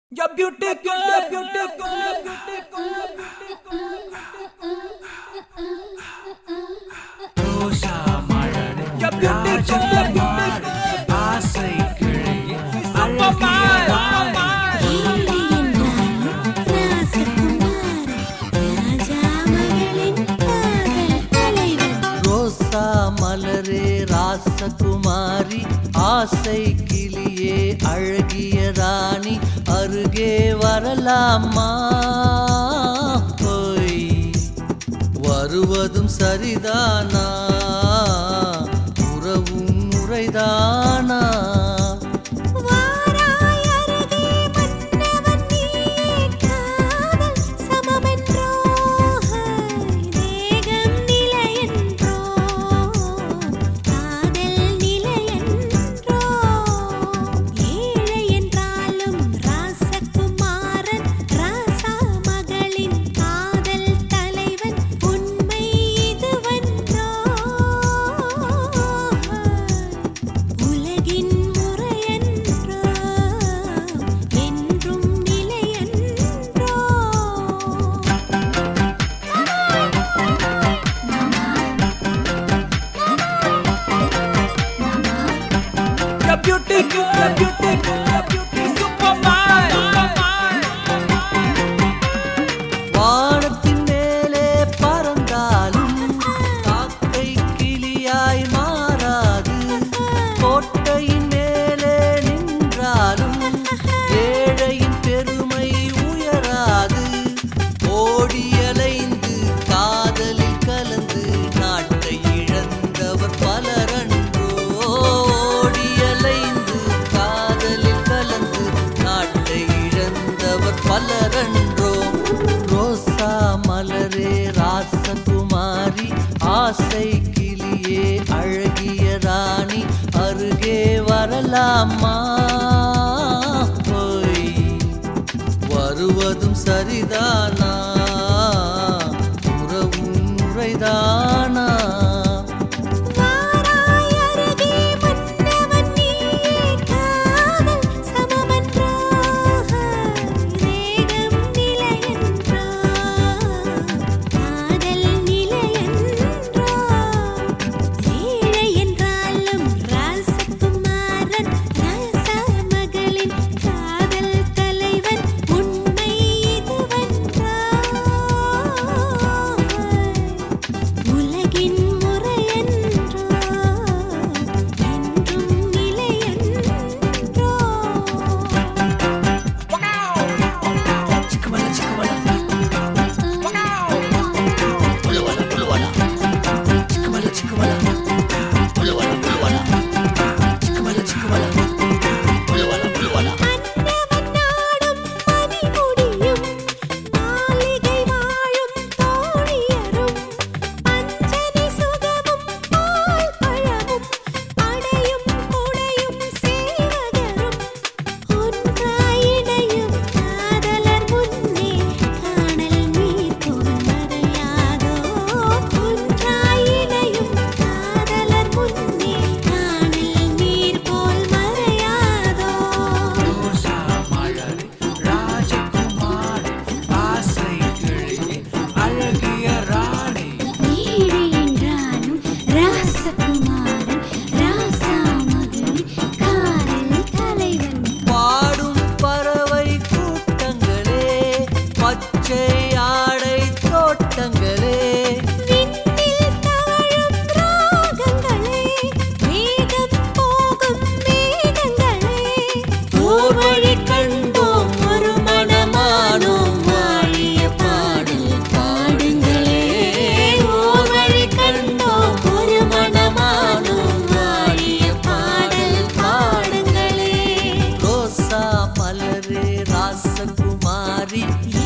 You're beautiful, you're beautiful, you're beautiful, Rosa Malar you're beautiful, you're beautiful. ஆசை கிழியே Superman, Superman. ரோசா மலரே ராசகுமாரி ஆசை கிளியே அழகிய ராணி அருகே வரலாமா போய் வருவதும் சரிதானா உறவும் முறைதானா உலகின் முறையன்றோ என்றும் நிலையன்றோ You're beautiful, you're beautiful, you're beautiful. Superman, Superman. வானத்தின் மேலே பறந்தாலும் காக்கை கிளியாய் மாறாது கோட்டையின் மேலே நின்றாலும் ஏழையின் பெருமை உயராது ஓடி அலைந்து காதலில் கலந்து நாட்டை இழந்தவர் பலரன்றோ ஓடி அலைந்து காதலில் கலந்து நாட்டை இழந்தவர் பலரன்றோ ரோசா மலரே ராசகுமாரி ஆசை கிளியே அழகிய ராணி அருகே வரலாமா போய் வருவதும் சரிதானா உறவும் முறைதானா வாராயருகே மன்னவன் நீயே காதல் சமமன்றோ வேகம் நிலையன்றோ காதல் நிலையன்றோ ஏழை என்றாலும் ராசகுமாரன் ராசா மகளின் காதல் தலைவன் உண்மை இதுவன்றோ உலகின் முறையன்றோ என்றும் நிலையன்றோ சிக்கமல சிக்கமல புலுவல புலுவல சிக்கமல சிக்கமல புலுவல புலுவல சிக்கமல சிக்கமல புலுவல புலுவல அன்னவன் நாடும் மணிமுடியும் மாளிகை வாழும் தோழியரும் பஞ்சனை சுகமும் பால் பழமும் அடையும் குடையும் சேவகரும் ஒன்றாயிணையும் காதலர் முன்னே காணல் நீர் போல் மறையாதோ ஒன்றாயிணையும் காதலர் முன்னே காணல் நீர் போல் மறையாதோ ரோசா மலர் ராஜகுமார் ஆசை கிழியே அழகிய ராணி நீடு என்றாலும் ராசகுமாரன் ராசா மகன் காதல் தலைவன் பாடும் பறவை கூட்டங்களே பச்சை ஆடை தோட்டங்களே விண்ணில் தவழும் ராகங்களே வேகம் போகும் மேகங்களே ஓர் வழி கண்டோம் ஒரு மனமானோம் வாழிய பாடல் பாடுங்களே ஓர் வழி கண்டோம் ஒரு மனமானோம் வாழிய பாடல் பாடுங்களே ரோசா மலரே ராசகுமாரி